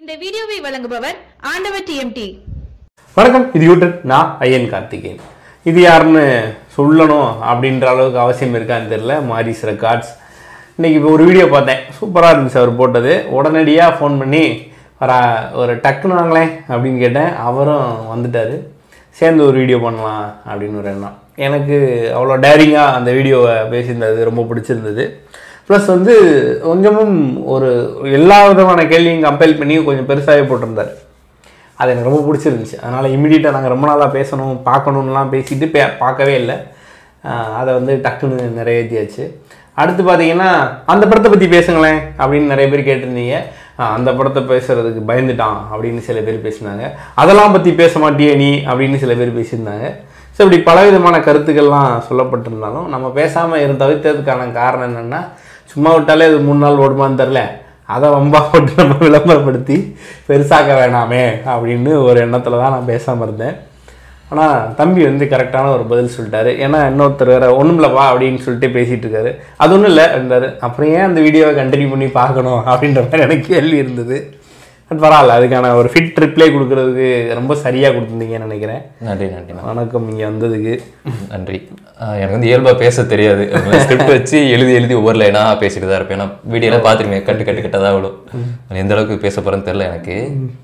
இந்த வீடியோவை வழங்குபவர் ஆண்டவர் டிஎம்டி வணக்கம் இது யூடியூப் நான் ஐயன் கார்த்திகேயன் இது யாருன்னு சொல்லணும் அப்படின்ற அளவுக்கு அவசியம் இருக்கான்னு தெரியல மாரிஸ் ரெக்கார்ட்ஸ் இன்னைக்கு இப்போ ஒரு வீடியோ பார்த்தேன் சூப்பராக இருந்துச்சு அவர் போட்டது உடனடியாக ஃபோன் பண்ணி வர ஒரு டக்குன்னு வாங்களேன் அப்படின்னு கேட்டேன் அவரும் வந்துட்டார் சேர்ந்து ஒரு வீடியோ பண்ணலாம் அப்படின்னு ஒரு எண்ணம் எனக்கு அவ்வளோ டேரிங்காக அந்த வீடியோவை பேசியிருந்தது ரொம்ப பிடிச்சிருந்தது ப்ளஸ் வந்து கொஞ்சமும் ஒரு எல்லா விதமான கேள்வியும் கம்பேர் பண்ணி கொஞ்சம் பெருசாகவே போட்டிருந்தார் அது எனக்கு ரொம்ப பிடிச்சிருந்துச்சு அதனால் இம்மிடியட்டாக நாங்கள் ரொம்ப நாளாக பேசணும் பார்க்கணுன்னுலாம் பேசிட்டு பே பார்க்கவே இல்லை ஆஹ் அதை வந்து டக்குன்னு நிறைவேற்றியாச்சு அடுத்து பார்த்தீங்கன்னா அந்த படத்தை பற்றி பேசுங்களேன் அப்படின்னு நிறைய பேர் கேட்டிருந்தீங்க ஆஹ் அந்த படத்தை பேசுகிறதுக்கு பயந்துட்டான் அப்படின்னு சில பேர் பேசினாங்க அதெல்லாம் பற்றி பேச மாட்டியே நீ அப்படின்னு சில பேர் பேசியிருந்தாங்க ஸோ இப்படி பலவிதமான கருத்துக்கள்லாம் சொல்லப்பட்டிருந்தாலும் நம்ம பேசாமல் இருந்து தவிர்த்ததுக்கான காரணம் என்னென்னா சும்மா விட்டாலே அது மூணு நாள் ஓடுமான்னு தெரில அதை வம்பா போட்டு நம்ம விளம்பரப்படுத்தி பெருசாக்க வேணாமே அப்படின்னு ஒரு எண்ணத்தில் தான் நான் பேசாமல் இருந்தேன் ஆனால் தம்பி வந்து கரெக்டான ஒரு பதில் சொல்லிட்டாரு ஏன்னா இன்னொருத்தர் வேற ஒன்றுமில்லப்பா அப்படின்னு சொல்லிட்டு பேசிகிட்டு இருக்காரு அது ஒன்றும் இல்லை இருந்தார் அப்புறம் ஏன் அந்த வீடியோவை கண்டினியூ பண்ணி பார்க்கணும் அப்படின்ற மாதிரி எனக்கு கேள்வி இருந்தது பட் பரவாயில்ல அதுக்கான ஒரு ஃபிட் ரிப்ளை கொடுக்கறதுக்கு ரொம்ப சரியாக கொடுத்துருந்தீங்கன்னு நினைக்கிறேன் நன்றி நன்றி வணக்கம் இங்கே வந்ததுக்கு நன்றி ஆஹ் எனக்கு வந்து இயல்பா பேச தெரியாது ஸ்கிரிப்ட் வச்சு எழுதி எழுதி ஒவ்வொரு லைனா பேசிட்டு தான் இருப்பேன் நான் வீடியோல பார்த்துருக்கேன் கட்டு கட்டு கட்டதா அவ்வளோ எந்த அளவுக்கு பேச போறேன்னு தெரியல எனக்கு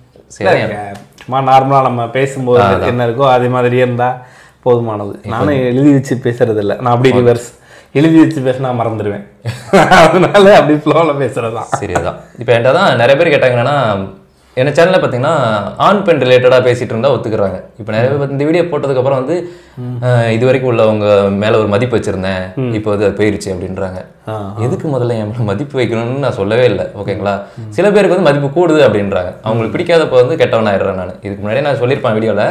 சரி சும்மா நார்மலாக நம்ம பேசும்போது என்ன இருக்கோ அதே மாதிரியே இருந்தால் போதுமானது நானும் எழுதி வச்சு பேசுறது இல்லை நான் அப்படி ரிவர்ஸ் எழுதி வச்சு பேசினா மறந்துடுவேன் அதனால அப்படி ஃப்ளோவில் பேசுறது தான் சரிதான் இப்போ என்கிட்ட தான் நிறைய பேர் கேட்டாங்க என்னன்னா என்ன சேனலில் பார்த்தீங்கன்னா ஆண் பெண் ரிலேட்டடாக பேசிட்டு இருந்தா ஒத்துக்குறாங்க இப்போ நிறைய பேர் இந்த வீடியோ போட்டதுக்கு அப்புறம் வந்து ஆஹ் இது வரைக்கும் உள்ளவங்க மேல ஒரு மதிப்பு வச்சிருந்தேன் இப்போ வந்து அது போயிருச்சு அப்படின்றாங்க எதுக்கு முதல்ல என் மேல மதிப்பு வைக்கணும்னு நான் சொல்லவே இல்லை ஓகேங்களா சில பேருக்கு வந்து மதிப்பு கூடுது அப்படின்றாங்க அவங்களுக்கு பிடிக்காதப்ப வந்து கெட்டவன் ஆயிடுறேன் நான் இதுக்கு முன்னாடியே நான் சொல்லியிருப்பேன் வீடியோவில்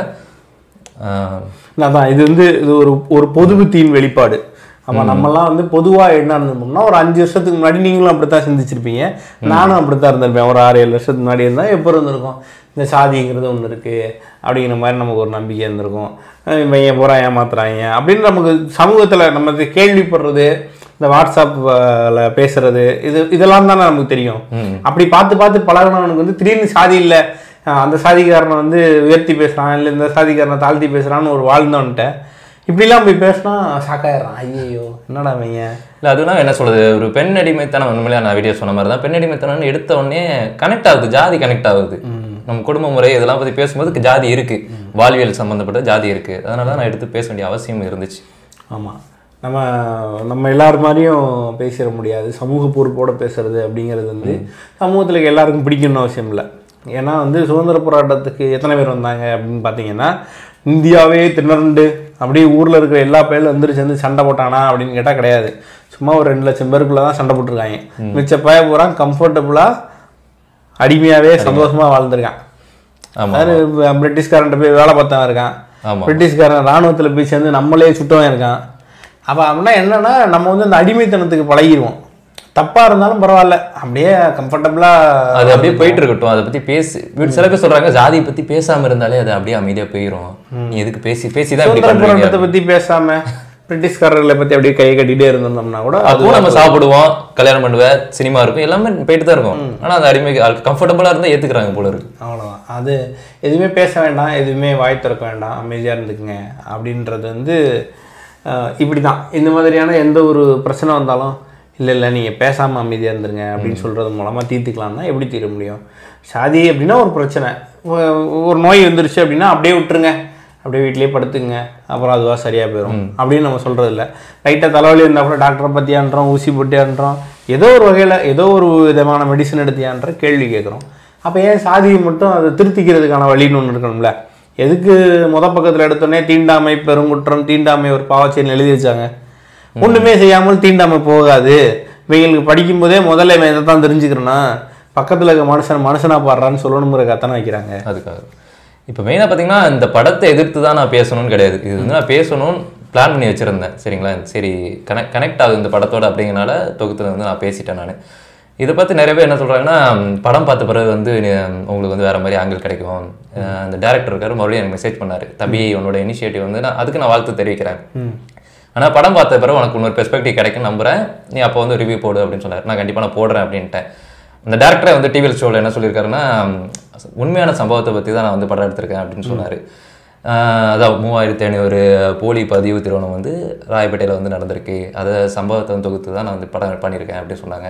அதான் இது வந்து இது ஒரு ஒரு பொது புத்தியின் வெளிப்பாடு ஆமாம் நம்மலாம் வந்து பொதுவாக என்ன இருந்தோம்னா ஒரு அஞ்சு வருஷத்துக்கு முன்னாடி நீங்களும் அப்படித்தான் சிந்திச்சிருப்பீங்க நானும் அப்படித்தான் இருந்திருப்பேன் ஒரு ஆறு ஏழு வருஷத்துக்கு முன்னாடி இருந்தால் எப்போ இருந்திருக்கும் இந்த சாதிங்கிறது ஒன்று இருக்குது அப்படிங்கிற மாதிரி நமக்கு ஒரு நம்பிக்கை இருந்திருக்கும் அஹ் இவன் ஏன் பூரா ஏமாத்துறாங்க அப்படின்னு நமக்கு சமூகத்தில் நம்ம இது கேள்விப்படுறது இந்த வாட்ஸ்அப்பில் பேசுறது இது இதெல்லாம் தானே நமக்கு தெரியும் அப்படி பார்த்து பார்த்து பழகினவனுக்கு வந்து திடீர்னு சாதி இல்லை அஹ் அந்த சாதிக்காரனை வந்து உயர்த்தி பேசுகிறான் இல்லை இந்த சாதிக்காரனை தாழ்த்தி பேசுகிறான்னு ஒரு வாழ்ந்தவன்ட்ட இப்படிலாம் போய் பேசினா ஷாக்காயிடுறான் ஐயோ என்னடா வையன் இல்லை அதுனா என்ன சொல்றது ஒரு பெண் அடிமைத்தனம் உண்மையிலே நான் வீடியோ சொன்ன மாதிரி தான் பெண் அடிமைத்தனம்னு எடுத்த உடனே கனெக்ட் ஆகுது ஜாதி கனெக்ட் ஆகுது நம்ம குடும்ப முறை இதெல்லாம் பற்றி பேசும்போது ஜாதி இருக்கு வாழ்வியல் சம்மந்தப்பட்ட ஜாதி இருக்கு அதனால தான் நான் எடுத்து பேச வேண்டிய அவசியம் இருந்துச்சு ஆமாம் நம்ம நம்ம எல்லார் மாதிரியும் பேசிட முடியாது சமூக பொறுப்போடு பேசுறது அப்படிங்கிறது வந்து சமூகத்தில் இருக்க எல்லாருக்கும் பிடிக்கணும்னு அவசியம் இல்லை ஏன்னா வந்து சுதந்திர போராட்டத்துக்கு எத்தனை பேர் வந்தாங்க அப்படின்னு பார்த்தீங்கன்னா இந்தியாவே திணறண்டு அப்படியே ஊரில் இருக்கிற எல்லா பேரும் வந்துருச்சு வந்து சண்டை போட்டானா அப்படின்னு கேட்டால் கிடையாது சும்மா ஒரு ரெண்டு லட்சம் பேருக்குள்ள தான் சண்டை போட்டிருக்காங்க மிச்ச பய பூரா கம்ஃபர்டபுளாக அடிமையாகவே சந்தோஷமாக வாழ்ந்திருக்கான் ஆமா அதாவது பிரிட்டிஷ்காரன்ட்ட போய் வேலை பார்த்தவன் இருக்கான் ஆமா பிரிட்டிஷ்காரன் ராணுவத்தில் போய் சேர்ந்து நம்மளே சுட்டவன் இருக்கான் அப்போ அப்படின்னா என்னன்னா நம்ம வந்து அந்த அடிமைத்தனத்துக்கு பழகிடுவோம் தப்பாக இருந்தாலும் பரவாயில்ல அப்படியே கம்ஃபர்டபுளாக அது அப்படியே போயிட்டு இருக்கட்டும் அதை பத்தி பேசி வீட்டு சில பேர் சொல்றாங்க ஜாதியை பத்தி பேசாம இருந்தாலே அது அப்படியே அமைதியா போயிடும் நீ எதுக்கு பேசி பேசி தான் இப்படி சுதந்திர பண்றீங்க போராட்டத்தை பற்றி பேசாம பிரிட்டிஷ்காரர்களை பற்றி அப்படியே கையை கட்டிகிட்டே இருந்திருந்தோம்னா கூட அது அதுவும் நம்ம சாப்பிடுவோம் கல்யாணம் பண்ணுவேன் சினிமா இருக்கும் எல்லாமே போயிட்டு தான் இருக்கும் ஆனா அது அடிமை கம்ஃபர்டபுளா இருந்தா ஏத்துக்கிறாங்க போல இருக்கு அவ்வளோதான் அது எதுவுமே பேச வேண்டாம் எதுவுமே வாய் திறக்க வேண்டாம் அமைதியாக இருந்துக்குங்க அப்படின்றது வந்து அஹ், இப்படி தான் இந்த மாதிரியான எந்த ஒரு பிரச்சனை வந்தாலும் இல்லை இல்லை நீங்கள் பேசாமல் அமைதியாக இருந்துருங்க அப்படின்னு சொல்கிறது மூலமாக தீர்த்துக்கலாம்னா எப்படி தீர முடியும் சாதி அப்படின்னா ஒரு பிரச்சனை ஒ- ஒரு நோய் வந்துருச்சு அப்படின்னா அப்படியே விட்டுருங்க அப்படியே வீட்டிலேயே படுத்துங்க அப்புறம் அதுவாக சரியாக போயிடும் அப்படின்னு நம்ம சொல்கிறது இல்லை லைட்டாக தலைவலி இருந்தால் கூட டாக்டரை பற்றியான்றோம் ஊசி போட்டியான்றோம் ஏதோ ஒரு வகையில் ஏதோ ஒரு விதமான மெடிசன் எடுத்தியான்ற கேள்வி கேட்குறோம் அப்போ ஏன் சாதியை மட்டும் அதை திருத்திக்கிறதுக்கான வழின்னு ஒன்று இருக்கணும்ல எதுக்கு முத பக்கத்தில் எடுத்தோடனே தீண்டாமை பெருங்குற்றம் தீண்டாமை ஒரு பாவச்செயல் எழுதி வச்சாங்க ஒன்றுமே செய்யாமல் தீண்டாமை போகாது இவங்களுக்கு படிக்கும்போதே முதல்ல இவன் இதை தான் தெரிஞ்சுக்கிறேன்னா பக்கத்தில் இருக்க மனுஷன் மனுஷனா பாடுறான்னு சொல்லணுங்கிற கத்தனை வைக்கிறாங்க அதுக்காக இப்போ மெயினாக பார்த்தீங்கன்னா இந்த படத்தை எதிர்த்து தான் நான் பேசணும்னு கிடையாது இது வந்து நான் பேசணும்னு பிளான் பண்ணி வச்சுருந்தேன் சரிங்களா சரி கனெக்ட் கனெக்ட் ஆகுது இந்த படத்தோட அப்படிங்கனால தொகுத்துல வந்து நான் பேசிட்டேன் நான் இதை பற்றி நிறைய பேர் என்ன சொல்கிறாங்கன்னா படம் பார்த்த பிறகு வந்து நீ- உங்களுக்கு வந்து வேறு மாதிரி ஆங்கிள் கிடைக்கும் அஹ் அந்த டேரக்டர் இருக்காரு மறுபடியும் எனக்கு மெசேஜ் பண்ணாரு தம்பி உன்னோட இனிஷியேட்டிவ் வந்து நான் அதுக்கு நான் வாழ்த்து தெரிவிக்கிறேன் ஆனால் படம் பார்த்த பிறகு உனக்கு இன்னொரு பெர்ஸ்பெக்டிவ் கிடைக்கும் நம்புறேன் நீ அப்போ வந்து ரிவ்யூ போடு அப்படின்னு சொன்னார் நான் கண்டிப்பாக நான் போடுறேன் அப்படின்ட்டேன் அந்த டேரக்டரை வந்து டிவிஎல் ஷோவில் என்ன சொல்லியிருக்காருன்னா ம், உண்மையான சம்பவத்தை பற்றி தான் நான் வந்து படம் எடுத்திருக்கேன் அப்படின்னு சொன்னார் அதான் மூவாயிரத்தி ஐநூறு போலி பதிவு திருமணம் வந்து ராயப்பேட்டையில் வந்து நடந்திருக்கு அதை சம்பவத்தை வந்து தொகுத்து தான் நான் வந்து படம் பண்ணியிருக்கேன் அப்படின்னு சொன்னாங்க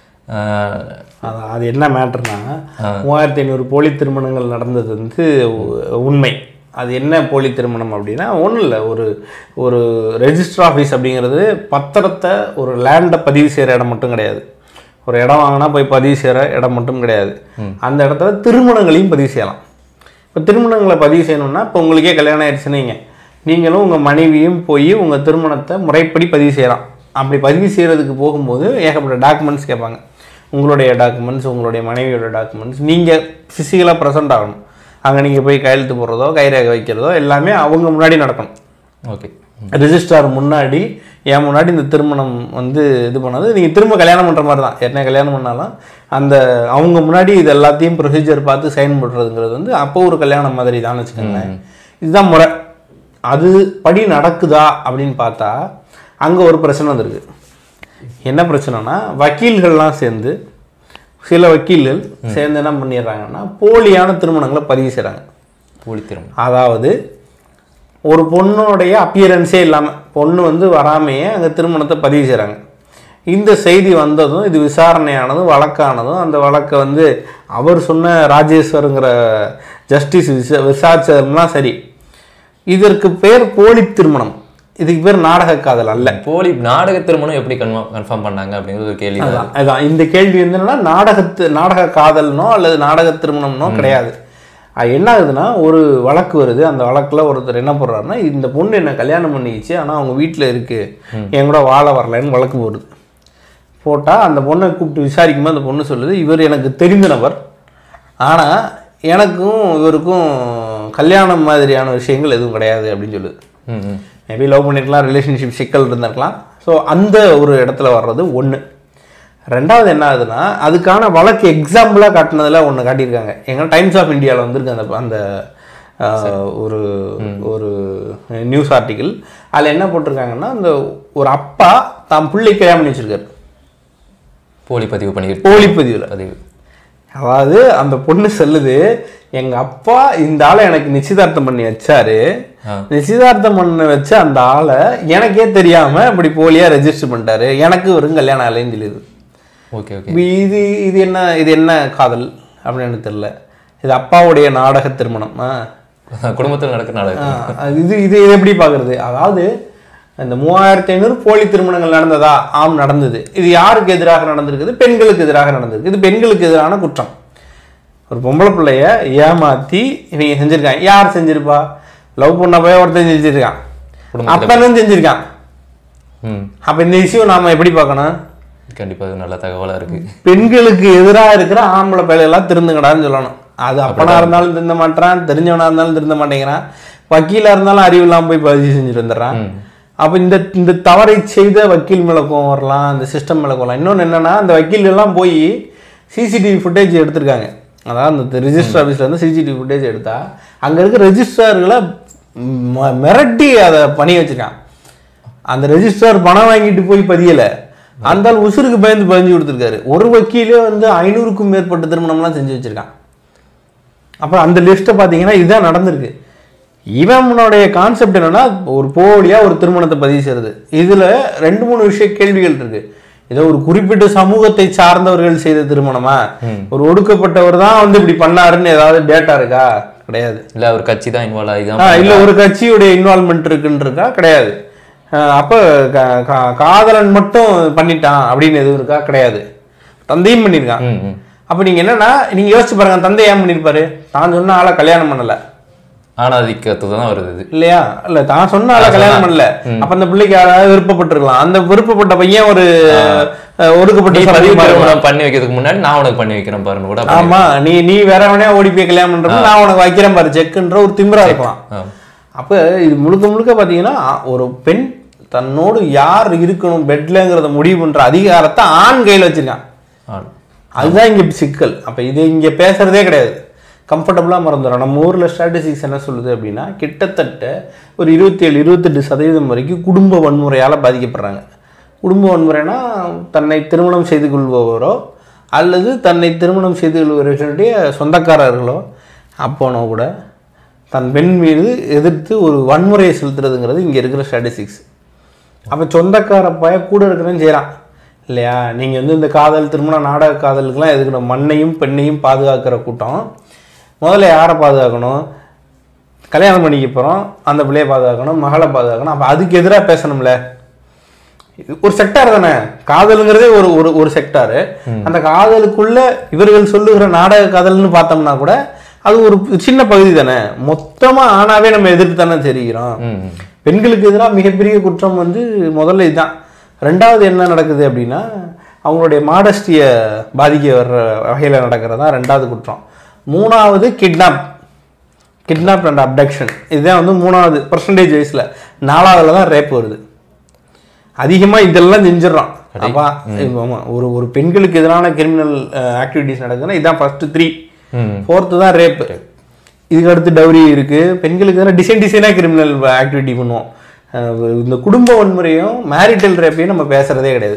ஆஹ் அது அது என்ன மேட்டர்னா மூவாயிரத்தி ஐநூறு போலி திருமணங்கள் நடந்தது வந்து உ- உண்மை அது என்ன போலி திருமணம் அப்படின்னா ஒன்றும் இல்லை ஒரு ஒரு ரெஜிஸ்டர் ஆஃபீஸ் அப்படிங்கிறது பத்திரத்தை ஒரு லேண்டை பதிவு செய்கிற இடம் மட்டும் கிடையாது ஒரு இடம் வாங்கினா போய் பதிவு செய்கிற இடம் மட்டும் கிடையாது அந்த இடத்துல திருமணங்களையும் பதிவு செய்யலாம் இப்போ திருமணங்களை பதிவு செய்யணும்னா இப்போ உங்களுக்கே கல்யாணம் ஆயிடுச்சுன்னு வைங்க. நீங்களும் உங்கள் மனைவியும் போய் உங்கள் திருமணத்தை முறைப்படி பதிவு செய்யலாம் அப்படி பதிவு செய்கிறதுக்கு போகும்போது ஏகப்பட்ட டாக்குமெண்ட்ஸ் கேட்பாங்க உங்களுடைய டாக்குமெண்ட்ஸ் உங்களுடைய மனைவியோட டாக்குமெண்ட்ஸ் நீங்கள் ஃபிசிக்கலாக ப்ரெசென்ட் ஆகணும் அங்கே நீங்கள் போய் கையெழுத்து போடுறதோ கைரேகை வைக்கிறதோ எல்லாமே அவங்க முன்னாடி நடக்கணும் ஓகே ரிஜிஸ்ட்ரார் முன்னாடி என் முன்னாடி இந்த திருமணம் வந்து இது பண்ணது நீங்கள் திரும்ப கல்யாணம் பண்ணுற மாதிரி தான் என்ன கல்யாணம் பண்ணாலும் அந்த அவங்க முன்னாடி இது எல்லாத்தையும் ப்ரொசீஜர் பார்த்து சைன் போடுறதுங்கிறது வந்து அப்போ ஒரு கல்யாணம் மாதிரி தான் வச்சுக்கோங்களேன் இதுதான் முறை அது படி நடக்குதா அப்படின்னு பார்த்தா அங்கே ஒரு பிரச்சனை வந்திருக்கு என்ன பிரச்சனைனா வக்கீல்கள்லாம் சேர்ந்து சில வக்கீல்கள் சேர்ந்து என்ன பண்ணிடுறாங்கன்னா போலியான திருமணங்களை பதிவு செய்கிறாங்க போலி திருமணம் அதாவது ஒரு பொண்ணுடைய அப்பியரன்ஸே இல்லாமல் பொண்ணு வந்து வராமையே அங்கே திருமணத்தை பதிவு செய்கிறாங்க இந்த செய்தி வந்ததும் இது விசாரணையானதும் வழக்கானதும் அந்த வழக்கை வந்து அவர் சொன்ன ராஜேஸ்வருங்கிற ஜஸ்டிஸ் விசா விசாரிச்சதுலாம் சரி இதற்கு பேர் போலி திருமணம் இதுக்கு பேர் நாடக காதல் அல்ல போலி நாடக திருமணம் எப்படி கன்ஃபார்ம் கன்ஃபார்ம் பண்ணாங்க அப்படிங்கிறது ஒரு கேள்வி அதான் அதான் இந்த கேள்வி வந்து என்னன்னா நாடகத்து நாடக காதல்னோ அல்லது நாடக திருமணம்னோ கிடையாது அது என்ன ஆகுதுன்னா ஒரு வழக்கு வருது அந்த வழக்கில் ஒருத்தர் என்ன போடுறாருன்னா இந்த பொண்ணு என்ன கல்யாணம் பண்ணிக்கிச்சு ஆனால் அவங்க வீட்டில் இருக்கு என் கூட வாழ வரலன்னு வழக்கு போடுது போட்டால் அந்த பொண்ணை கூப்பிட்டு விசாரிக்கும்போது அந்த பொண்ணு சொல்லுது இவர் எனக்கு தெரிந்த நபர் ஆனால் எனக்கும் இவருக்கும் கல்யாணம் மாதிரியான விஷயங்கள் எதுவும் கிடையாது அப்படின்னு சொல்லுது ம் ம் மேபி லவ் பண்ணிருக்கலாம் ரிலேஷன்ஷிப் சிக்கல் இருந்திருக்கலாம் ஸோ அந்த ஒரு இடத்துல வர்றது ஒன்று ரெண்டாவது என்ன ஆகுதுன்னா அதுக்கான வழக்கு எக்ஸாம்பிளாக காட்டினதில் ஒன்று காட்டியிருக்காங்க எங்க டைம்ஸ் ஆஃப் இந்தியாவில் வந்திருக்கு அந்த அந்த ஆஹ், ஒரு ஒரு நியூஸ் ஆர்டிக்கிள் அதில் என்ன போட்டிருக்காங்கன்னா அந்த ஒரு அப்பா தான் பிள்ளை கல்யாணம் பண்ணி வச்சிருக்காரு போலி பதிவு பண்ணிக்கிட்டு போலி பதிவில் பதிவு அதாவது அந்த பொண்ணு சொல்லுது எங்க அப்பா இந்த ஆளை எனக்கு நிச்சயதார்த்தம் பண்ணி வச்சாரு ஆ. நிச்சயதார்த்தம் பண்ண வச்ச அந்த ஆளை எனக்கே தெரியாம இப்படி போலியா ரெஜிஸ்டர் பண்ணிட்டாரு எனக்கு வெறும் கல்யாணம் ஆலைன்னு சொல்லிடுது ஓகே ஓகே இப்ப இது இது என்ன இது என்ன காதல் அப்படின்னு எனக்கு தெரியல இது அப்பாவுடைய நாடக திருமணம் ஆ. குடும்பத்தில் நடக்கிற நாடகம் ஆ, இது இது இது எப்படி பார்க்கறது அதாவது இந்த மூவாயிரத்தி ஐநூறு போலி திருமணங்கள் நடந்ததா ஆம் நடந்தது இது யாருக்கு எதிராக நடந்திருக்குது பெண்களுக்கு எதிராக நடந்திருக்கு இது பெண்களுக்கு எதிரான குற்றம் ஒரு பொம்பளை பிள்ளைய ஏமாத்தி இவங்க செஞ்சிருக்காங்க யார் செஞ்சிருப்பா லவ் பண்ண போய் ஒருத்தன் செஞ்சிருக்கான் குடும்பத்துல- அப்பனும் செஞ்சிருக்கான் ம் அப்ப இந்த இஷ்யூ நாம எப்படி பார்க்கணும் கண்டிப்பா அது நல்ல தகவலா இருக்கு பெண்களுக்கு எதிராக இருக்கிற ஆம்பளை பிள்ளைகளாம் திருந்துங்கடான்னு சொல்லணும் அது அப்பனா இருந்தாலும் திருந்த மாட்டான் தெரிஞ்சவனா இருந்தாலும் திருந்த மாட்டேங்கிறான் வக்கீலா இருந்தாலும் அறிவு இல்லாம போய் பதிவு செஞ்சுட்டு வந்துடுறான் அப்ப இந்த இந்த தவறை செய்த வக்கீல் மேல கோவம் வரலாம் அந்த சிஸ்டம் மேல கோவம் இன்னொன்னு என்னன்னா அந்த வக்கீல் எல்லாம் போய் சிசிடிவி ஃபுட்டேஜ் எடுத்திருக்காங்க அதாவது அந்த ரிஜிஸ்டர் ஆஃபீஸ்ல இருந்து சிசிடிவி ஃபுட்டேஜ் எடுத்தா அங்க இருக்க ரெஜிஸ்ட்ரார்களை ம- மிரட்டி அதை பண்ணி வச்சிருக்கான் அந்த ரெஜிஸ்ட்ரார் பணம் வாங்கிட்டு போய் பதியல அந்த ஆள் உசுருக்கு பயந்து பதிஞ்சு கொடுத்துருக்காரு ஒரு வக்கீலே வந்து ஐநூறுக்கும் மேற்பட்ட திருமணம்லாம் செஞ்சு வச்சிருக்கான் அப்புறம் அந்த லிஸ்ட்டை பார்த்தீங்கன்னா இதுதான் நடந்திருக்கு இவனுடைய கான்செப்ட் என்னன்னா ஒரு போலியா ஒரு திருமணத்தை பதிவு செய்யறது இதுல ரெண்டு மூணு விஷய கேள்விகள் இருக்கு ஏதோ ஒரு குறிப்பிட்ட சமூகத்தை சார்ந்தவர்கள் செய்த திருமணமா ஒரு ஒடுக்கப்பட்டவர் தான் வந்து இப்படி பண்ணாருன்னு ஏதாவது டேட்டா இருக்கா கிடையாது இல்ல ஒரு கட்சி தான் இன்வால்வ் ஆகி ஆ, தான் இல்ல ஒரு கட்சியுடைய இன்வால்மெண்ட் இருக்குன்னு இருக்கா கிடையாது ஆ, அப்ப க- கா- காதலன் மட்டும் பண்ணிட்டான் அப்படின்னு எதுவும் இருக்கா கிடையாது தந்தையும் பண்ணியிருக்கான் ம், ம். அப்ப நீங்க என்னன்னா நீங்க யோசிச்சு பாருங்க தந்தை ஏன் பண்ணிருப்பாரு தான் சொன்ன ஆளை கல்யாணம் பண்ணல ஆணாதிக்கத்து தான் வருது இது இல்லையா இல்ல தான் சொன்ன ஆளை கல்யாணம் பண்ணல அப்ப அந்த பிள்ளைக்கு யாராவது விருப்பப்பட்டிருக்கலாம் அந்த விருப்பப்பட்ட பையன் ஒரு அஹ், ஒடுக்கப்பட்ட நீ பதிவு சமூகமா இருக்கலாம். திருமணம் பண்ணி வைக்கிறதுக்கு முன்னாடி நான் உனக்கு பண்ணி வைக்கிறேன் பாருன்னு கூட பண்ணி- ஆமா நீ நீ வேறவனே ஓடி போய் கல்யாணம் பண்றப்ப நான் உனக்கு வைக்கிறேன் பாரு செக்குன்ற ஒரு திமிரா இருக்கலாம் ஆ. அப்ப இது முழுக்க முழுக்க பாத்தீங்கன்னா ஒரு பெண் தன்னோடு யார் இருக்கணும் பெட்லங்கிறத முடிவு பண்ற அதிகாரத்தை ஆண் கையில வச்சிருக்கான் ஆண். அதுதான் இங்க சிக்கல் அப்ப இது இங்க பேசுறதே கிடையாது கம்ஃபர்டபுளாக மறந்துடும் நம்ம ஊரில் ஸ்ட்ராட்டஜிக்ஸ் என்ன சொல்லுது அப்படின்னா கிட்டத்தட்ட ஒரு இருபத்தி ஏழு இருபத்தெட்டு சதவீதம் வரைக்கும் குடும்ப வன்முறையால் பாதிக்கப்படுறாங்க குடும்ப வன்முறைனா தன்னை திருமணம் செய்து கொள்பவரோ அல்லது தன்னை திருமணம் செய்து கொள்வர்களுடைய சொந்தக்காரர்களோ அப்போனோ கூட தன் பெண் மீது எதிர்த்து ஒரு வன்முறையை செலுத்துறதுங்கிறது இங்கே இருக்கிற ஸ்டாட்டிஸ்டிக்ஸ் அப்போ சொந்தக்கார பய கூட இருக்கிறேன்னு செய்கிறான் இல்லையா நீங்கள் வந்து இந்த காதல் திருமண நாடக காதலுக்கெல்லாம் எதுக்கணும் மண்ணையும் பெண்ணையும் பாதுகாக்கிற கூட்டம் முதல்ல யாரை பாதுகாக்கணும் கல்யாணம் பண்ணிக்க போகிறோம் அந்த பிள்ளையை பாதுகாக்கணும் மகளை பாதுகாக்கணும் அப்போ அதுக்கு எதிராக பேசணும்ல இது ஒரு செக்டார் தானே காதலுங்கிறதே ஒரு ஒரு ஒரு செக்டாரு அந்த காதலுக்குள்ள இவர்கள் சொல்லுகிற நாடக காதல்னு பார்த்தோம்னா கூட அது ஒரு சின்ன பகுதி தானே மொத்தமா ஆணாவே நம்ம எதிர்த்து தானே தெரிகிறோம் ம் பெண்களுக்கு எதிராக மிகப்பெரிய குற்றம் வந்து முதல்ல இதுதான் ரெண்டாவது என்ன நடக்குது அப்படின்னா அவங்களுடைய மாடஸ்டியை பாதிக்க வர்ற வகையில் நடக்கிறது தான் ரெண்டாவது குற்றம் மூணாவது கிட்னாப் கிட்னாப் அண்ட் அப்டக்ஷன் இதுதான் வந்து மூணாவது பர்சன்டேஜ் வயசில் நாலாவதுல தான் ரேப் வருது அதிகமாக இதெல்லாம் செஞ்சிடறான் அப்பா ஆமாம் ஒரு ஒரு பெண்களுக்கு எதிரான கிரிமினல் ஆக்டிவிட்டிஸ் நடக்குதுன்னா இதுதான் ஃபஸ்ட்டு த்ரீ ம் ஃபோர்த்து தான் ரேப்பு இதுக்கு அடுத்து டவுரி இருக்குது பெண்களுக்கு எதிராக டிசைன் டிசைனாக கிரிமினல் ஆக்டிவிட்டி பண்ணுவோம் அஹ் இந்த குடும்ப வன்முறையும் மேரிட்டல் ரேப்பையும் நம்ம பேசுகிறதே கிடையாது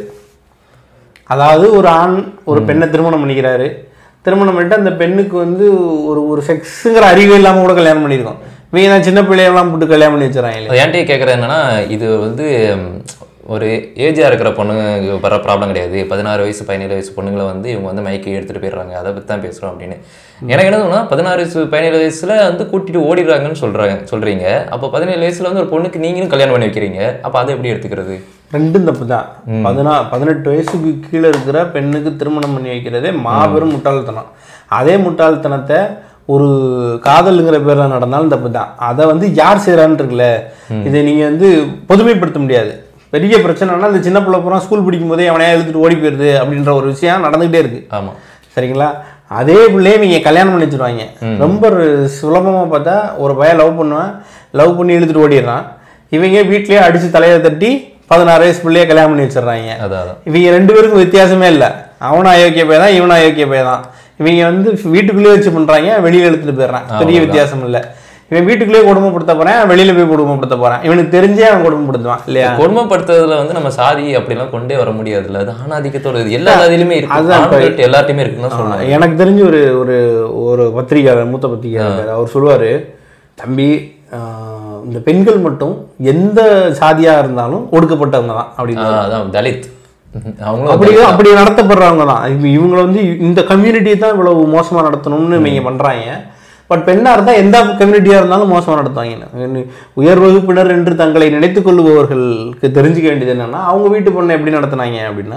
அதாவது ஒரு ஆண் ஒரு பெண்ணை திருமணம் பண்ணிக்கிறாரு திருமணம் பண்ணிட்டு அந்த பெண்ணுக்கு வந்து ஒரு ஒரு செக்ஸுங்கிற அறிவு இல்லாமல் கூட கல்யாணம் பண்ணியிருக்கோம் இவங்க தான் சின்ன பிள்ளையெல்லாம் போட்டு கல்யாணம் பண்ணி வச்சுறாங்க இல்லையா என்கிட்ட கேட்குறது என்னன்னா இது வந்து ம், ஒரு ஏஜாக இருக்கிற பொண்ணுங்க வர ப்ராப்ளம் கிடையாது பதினாறு வயசு பதினேழு வயசு பொண்ணுங்களை வந்து இவங்க வந்து மைக்கு எடுத்துகிட்டு போயிடுறாங்க அதை பற்றி தான் பேசுகிறோம் அப்படின்னு எனக்கு என்ன தோணுன்னா பதினாறு வயசு பதினேழு வயசுல வந்து கூட்டிட்டு ஓடிடுறாங்கன்னு சொல்கிறாங்க சொல்கிறீங்க அப்போ பதினேழு வயசுல வந்து ஒரு பொண்ணுக்கு நீங்களும் கல்யாணம் பண்ணி வைக்கிறீங்க அப்போ அதை எப்படி எடுத்துக்கிறது ரெண்டும் தப்பு தான் பதினா பதினெட்டு வயசுக்கு கீழே இருக்கிற பெண்ணுக்கு திருமணம் பண்ணி வைக்கிறதே மாபெரும் முட்டாள்தனம் அதே முட்டாள்தனத்தை ஒரு காதலுங்கிற பேர்ல நடந்தாலும் தப்பு தான் அதை வந்து யார் செய்கிறான்னு இருக்குல்ல இதை நீங்கள் வந்து பொதுமைப்படுத்த முடியாது பெரிய பிரச்சனைனா இந்த சின்ன பிள்ளை பூரா ஸ்கூல் படிக்கும் போதே அவனையா இழுத்துட்டு ஓடி போயிருது அப்படின்ற ஒரு விஷயம் நடந்துகிட்டே இருக்கு ஆமாம் சரிங்களா அதே பிள்ளையை நீங்க கல்யாணம் பண்ணி வச்சிருவாங்க ரொம்ப ஒரு சுலபமா பார்த்தா ஒரு பையன் லவ் பண்ணுவான் லவ் பண்ணி இழுத்துட்டு ஓடிடுறான் இவங்க வீட்லயே அடிச்சு தலையை தட்டி பதினாறு வயசு பிள்ளைய கல்யாணம் பண்ணி வச்சிடுறாங்க அதான் அதான் இவங்க ரெண்டு பேருக்கும் வித்தியாசமே இல்லை அவனும் அயோக்கிய பையன் தான் இவனும் அயோக்கிய பையன் தான் இவங்க வந்து வீட்டுக்குள்ளேயே வச்சு பண்றாங்க வெளியில எடுத்துட்டு போயிடுறான் பெரிய வித்தியாசம் இல்லை இவன் வீட்டுக்குள்ளேயே கொடுமைப்படுத்த போறேன் வெளியில போய் கொடுமைப்படுத்த போறான் இவனுக்கு தெரிஞ்சே அவன் கொடுமைப்படுத்துவான் இல்லையா கொடுமைப்படுத்துறதுல வந்து நம்ம சாதி அப்படிலாம் கொண்டே வர முடியாதுல்ல அது ஆணாதிக்கத்தோட இது எல்லா சாதியிலுமே இருக்கு அதுதான் இப்ப- ஆண்கள்ட்ட எல்லார்ட்டையுமே இருக்குன்னு தான் சொல்லணும் எனக்கு தெரிஞ்சு ஒரு ஒரு ஒரு பத்திரிகையாளர் மூத்த பத்திரிகையாளர் அவர் சொல்லுவார் தம்பி ஆஹ், இந்த பெண்கள் மட்டும் எந்த சாதியாக இருந்தாலும் ஒடுக்கப்பட்டவங்க தான் அப்படின்னு ஆ, அதான் தலித் ம்ஹும். அவங்களும் அப்படி தலித் தான். அப்படி நடத்தப்படுறவங்க தான் இப்போ இவங்களை வந்து இந்த கம்யூனிட்டி தான் இவ்வளவு மோசமாக நடத்தணும்னு இவங்க பண்ணுறாங்க பட் பெண்ணாக இருந்தால் எந்த கம்யூனிட்டியாக இருந்தாலும் மோசமாக நடத்துவாங்க உயர் வகுப்பினர் என்று தங்களை நினைத்துக் கொள்ளுபவர்களுக்கு தெரிஞ்சுக்க வேண்டியது என்னன்னா அவங்க வீட்டு பொண்ணை எப்படி நடத்துனாங்க அப்படின்னா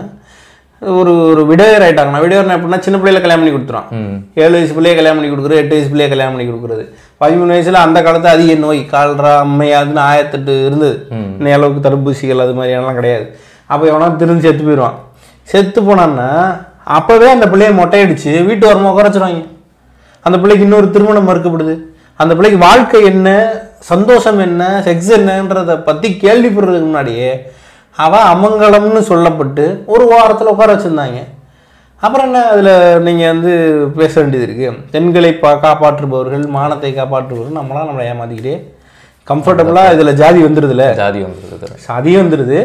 ஒரு ஒரு விடவர் ஆயிட்டாங்கன்னா விடவர் எப்படின்னா சின்ன பிள்ளையில கல்யாணம் பண்ணி கொடுத்துரும் ம். ஏழு வயசு பிள்ளைய கல்யாணம் பண்ணி கொடுக்குறது எட்டு வயசு பிள்ளைய கல்யாணம் பண்ணி கொடுக்குறது பதிமூணு வயசுல அந்த காலத்து அதிக நோய் கால்ரா அம்மையாதுன்னு ஆயிரத்தெட்டு இருந்தது இன்னைய அளவுக்கு தடுப்பூசிகள் அது மாதிரியெல்லாம் கிடையாது அப்போ எவனா திருந்து செத்து போயிடுவான் செத்து போனான்னா அப்போவே அந்த பிள்ளைய மொட்டையடிச்சு வீட்டு வரமா குறைச்சிருவாங்க அந்த பிள்ளைக்கு இன்னொரு திருமணம் மறுக்கப்படுது அந்த பிள்ளைக்கு வாழ்க்கை என்ன சந்தோஷம் என்ன செக்ஸ் என்னன்றதை பற்றி கேள்விப்படுறதுக்கு முன்னாடியே அவ அமங்கலம்னு சொல்லப்பட்டு ஒரு வாரத்தில் உட்கார வச்சுருந்தாங்க அப்புறம் என்ன அதில் நீங்கள் வந்து பேச வேண்டியது இருக்குது பெண்களை பா காப்பாற்றுபவர்கள் மானத்தை காப்பாற்றுபவர்கள் நம்மளாம் நம்மளை ஏமாத்திக்கிட்டே கம்ஃபர்டபுளாக இதில் ஜாதி வந்துடுதுல ஜாதி வந்துருது சாதியும் வந்துடுது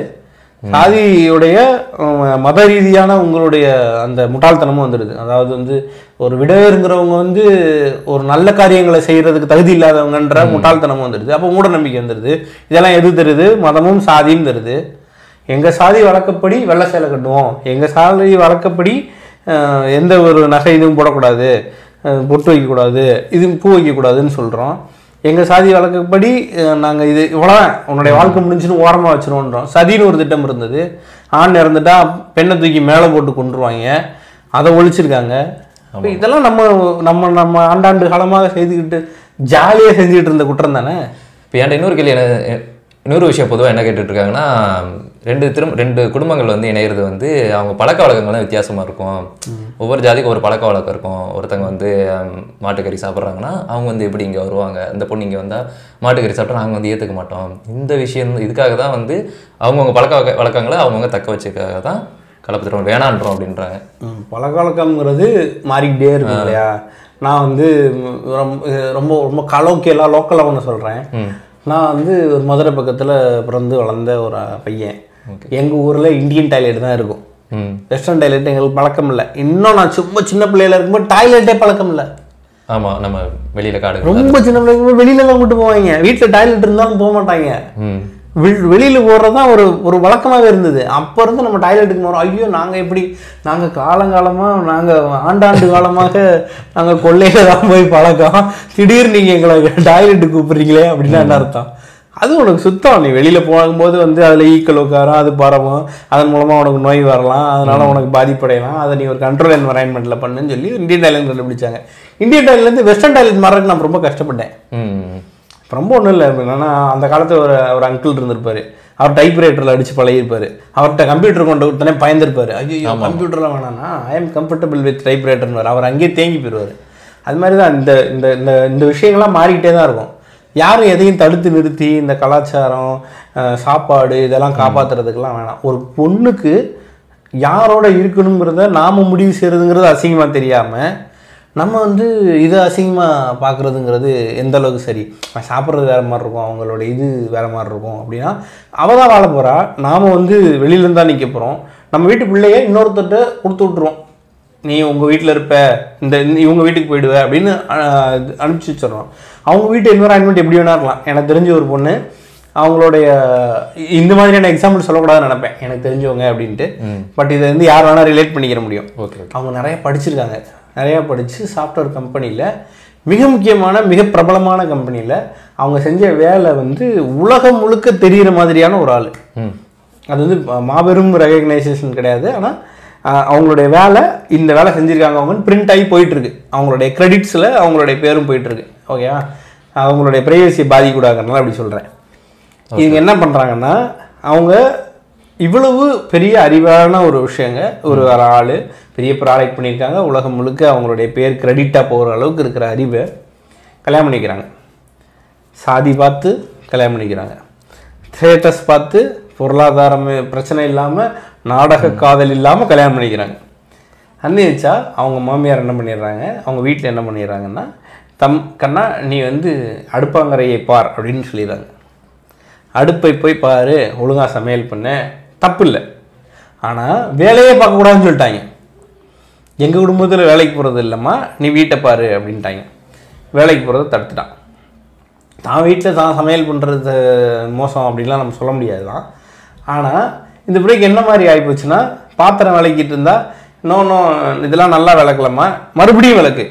சாதியுடைய அஹ், மத ரீதியான உங்களுடைய அந்த முட்டாள்தனமும் வந்துடுது அதாவது வந்து ஒரு விடவேருங்கிறவங்க வந்து ஒரு நல்ல காரியங்களை செய்யறதுக்கு தகுதி இல்லாதவங்கன்ற முட்டாள்தனமும் வந்துடுது அப்போ மூட நம்பிக்கை வந்துடுது இதெல்லாம் எது தருது மதமும் சாதியும் தருது எங்கள் சாதி வழக்கப்படி வெள்ளை சேலை கட்டுவோம் எங்கள் சாதி வழக்கப்படி அஹ், எந்த ஒரு நகை இதுவும் போடக்கூடாது அஹ், பொட்டு வைக்கக்கூடாது இது பூ வைக்கக்கூடாதுன்னு சொல்கிறோம் எங்கள் சாதி வழக்கப்படி நாங்கள் இது இவ்வளோதான் உன்னுடைய வாழ்க்கை முடிஞ்சுன்னு ஓரமாக வச்சிருவோன்றோம் சதின்னு ஒரு திட்டம் இருந்தது ஆண் இறந்துட்டா பெண்ணை தூக்கி மேலே போட்டு கொண்டுருவாங்க அதை ஒழிச்சிருக்காங்க அப்ப இதெல்லாம் நம்ம நம்ம நம்ம ஆண்டாண்டு காலமாக செய்துக்கிட்டு ஜாலியாக செஞ்சுக்கிட்டு இருந்த குற்றம் தானே இப்போ என்கிட்ட இன்னொரு கேள்வி என்ன இன்னொரு விஷயம் பொதுவாக என்ன கேட்டுட்டு இருக்காங்கன்னா ரெண்டு திரும் ரெண்டு குடும்பங்கள் வந்து இணையிறது வந்து அவங்க பழக்க வழக்கங்கள்லாம் வித்தியாசமாக இருக்கும் ஒவ்வொரு ஜாதிக்கும் ஒரு பழக்க வழக்கம் இருக்கும் ஒருத்தங்க வந்து ஹம், மாட்டுக்கறி சாப்பிட்றாங்கன்னா அவங்க வந்து எப்படி இங்கே வருவாங்க இந்த பொண்ணு இங்கே வந்தால் மாட்டுக்கறி சாப்பிட்டா நாங்கள் வந்து ஏற்றுக்க மாட்டோம் இந்த விஷயம் இதுக்காக தான் வந்து அவங்கவுங்க பழக்க வழக்க வழக்கங்களை அவங்கவுங்க தக்க வச்சுக்காக தான் கலப்பத்திரம் வேணான்றோம் அப்படின்றாங்க ம், பழக்கவழக்கம்ங்கிறது மாறிக்கிட்டே இருக்கும் இல்லையா நான் வந்து ம், ரொம்ப ரொம்ப ரொம்ப கலோக்கியலாக லோக்கலாக ஒன்று சொல்கிறேன் நான் வந்து ஒரு மதுரை பக்கத்தில் பிறந்து வளர்ந்த ஒரு பையன் எங்கள் ஊரில் இந்தியன் டாய்லெட் தான் இருக்கும் ம் வெஸ்டர்ன் டாய்லெட் எங்களுக்கு பழக்கம் இல்லை இன்னும் நான் சும்மா சின்ன பிள்ளையில இருக்கும்போது டாய்லெட்டே பழக்கம் இல்லை ஆமா நம்ம வெளியில காடு ரொம்ப சின்ன பிள்ளைங்க இருக்கும்போது வெளியில தான் கூட்டு போவாங்க வீட்டில் டாய்லெட் இருந்தாலும் போக மாட்டாங்க ம் வெ- வெளியில போடுறது தான் ஒரு ஒரு வழக்கமாகவே இருந்தது அப்போ இருந்து நம்ம டாய்லெட்டுக்கு போகிறோம் ஐயோ நாங்கள் எப்படி நாங்கள் காலங்காலமாக நாங்கள் ஆண்டாண்டு காலமாக நாங்கள் கொள்ளையில தான் போய் பழக்கம் திடீர்னு நீங்கள் எங்களை டாய்லெட்டுக்கு கூப்பிட்றீங்களே அப்படின்னு என்ன அர்த்தம் அது உனக்கு சுத்தம் நீ வெளியில் போகும்போது வந்து அதில் ஈக்கள் உட்காரும் அது பரவும் அதன் மூலமாக உனக்கு நோய் வரலாம் அதனால உனக்கு பாதிப்படையலாம் அதை நீ ஒரு கண்ட்ரோல் என்வரான்மெண்ட்டில் பண்ணுன்னு சொல்லி இந்தியன் டாய்லெட் கண்டுபிடிச்சாங்க இந்தியன் டாய்லெட்லேருந்து வெஸ்டர்ன் டாய்லெட் மாறதுக்கு நான் ரொம்ப கஷ்டப்பட்டேன் ம் இப்ப ரொம்ப ஒன்றும் இல்லை என்னன்னா அந்த காலத்தில் ஒரு ஒரு அங்கிள் இருந்திருப்பாரு அவர் டைப்ரைட்டரில் அடிச்சு பழகிருப்பாரு அவர்கிட்ட கம்ப்யூட்டர் கொண்டு உடனே பயந்துருப்பாரு ஐயோ கம்ப்யூட்டர்லாம் வேணாம்னா ஐ எம் கம்ஃபர்டபுள் வித் டைப்ரைட்டர்னு அவர் அங்கேயே தேங்கி போயிடுவார் அது மாதிரி தான் இந்த இந்த இந்த இந்த விஷயங்கள்லாம் மாறிக்கிட்டே தான் இருக்கும் யாரும் எதையும் தடுத்து நிறுத்தி இந்த கலாச்சாரம் அஹ், சாப்பாடு இதெல்லாம் காப்பாத்துறதுக்கெல்லாம் வேணாம் ஒரு பொண்ணுக்கு யாரோட இருக்கணுங்கிறத நாம முடிவு செய்யறதுங்கிறது அசிங்கமா தெரியாம நம்ம வந்து இதை அசிங்கமாக பார்க்குறதுங்கிறது எந்த அளவுக்கு சரி அவன் சாப்பிட்றது வேறு மாதிரி இருக்கும் அவங்களோட இது வேறு மாதிரி இருக்கும் அப்படின்னா அவள் தான் வாழ போகிறா நாம் வந்து வெளியிலேருந்து தான் நிற்க போகிறோம் நம்ம வீட்டு பிள்ளைய இன்னொருத்தர்கிட்ட கொடுத்து விட்ருவோம் நீ உங்கள் வீட்டில் இருப்ப இந்த இந்த- இவங்க வீட்டுக்கு போயிடுவ அப்படின்னு அஹ், இது அனுப்பிச்சி வச்சிடுறோம் அவங்க வீட்டு என்வரான்மெண்ட் எப்படி வேணா இருக்கலாம் எனக்கு தெரிஞ்ச ஒரு பொண்ணு அவங்களுடைய இந்த மாதிரியான எக்ஸாம்பிள் சொல்லக்கூடாதுன்னு நினைப்பேன் எனக்கு தெரிஞ்சவங்க அப்படின்ட்டு பட் இதை வந்து யார் வேணால் ரிலேட் பண்ணிக்கிற முடியும் ஓகே ஓகே அவங்க நிறைய படிச்சிருக்காங்க நிறைய படித்து சாஃப்ட்வேர் கம்பெனியில் மிக முக்கியமான மிக பிரபலமான கம்பெனியில் அவங்க செஞ்ச வேலை வந்து உலகம் முழுக்க தெரிகிற மாதிரியான ஒரு ஆள் ம் அது வந்து ம- மாபெரும் ரெகக்னைசேஷன் கிடையாது ஆனால் அவங்களுடைய வேலை இந்த வேலை செஞ்சுருக்காங்க அவங்கன்னு பிரிண்ட் ஆகி போயிட்டுருக்கு அவங்களுடைய கிரெடிட்ஸில் அவங்களுடைய பேரும் போயிட்டுருக்கு ஓகேவா அவங்களுடைய ப்ரைவசியை பாதிக்கூடாதுனால அப்படி சொல்கிறேன் இவங்க என்ன பண்ணுறாங்கன்னா அவங்க இவ்வளவு பெரிய அறிவான ஒரு விஷயங்க ஒரு ஆள் பெரிய ப்ராடக்ட் பண்ணியிருக்காங்க உலகம் முழுக்க அவங்களுடைய பேர் கிரெடிட்டாக போகிற அளவுக்கு இருக்கிற அறிவை கல்யாணம் பண்ணிக்கிறாங்க சாதி பார்த்து கல்யாணம் பண்ணிக்கிறாங்க ஸ்டேட்டஸ் பார்த்து பொருளாதாரம் பிரச்சனை இல்லாமல் நாடக காதல் இல்லாமல் கல்யாணம் பண்ணிக்கிறாங்க அன்னி வச்சா அவங்க மாமியார் என்ன பண்ணிடுறாங்க அவங்க வீட்டில் என்ன பண்ணிடுறாங்கன்னா தம் கண்ணா நீ வந்து அடுப்பாங்கரையை பார் அப்படின்னு சொல்லிடுறாங்க அடுப்பை போய் பாரு ஒழுங்கா சமையல் பண்ண தப்பு இல்லை ஆனால் வேலையே பார்க்கக்கூடாதுன்னு சொல்லிட்டாங்க எங்கள் குடும்பத்தில் வேலைக்கு போகிறது இல்லைம்மா நீ வீட்டை பாரு அப்படின்ட்டாங்க வேலைக்கு போகிறத தடுத்துட்டான் தான் வீட்டில் தான் சமையல் பண்ணுறது மோசம் அப்படின்லாம் நம்ம சொல்ல முடியாது தான் ஆனால் இந்த பிள்ளைக்கு என்ன மாதிரி ஆகிப்போச்சுன்னா பாத்திரம் விளக்கிட்டு இருந்தா இன்னொன்னும் இதெல்லாம் நல்லா விளக்கலாமா மறுபடியும் விளக்கு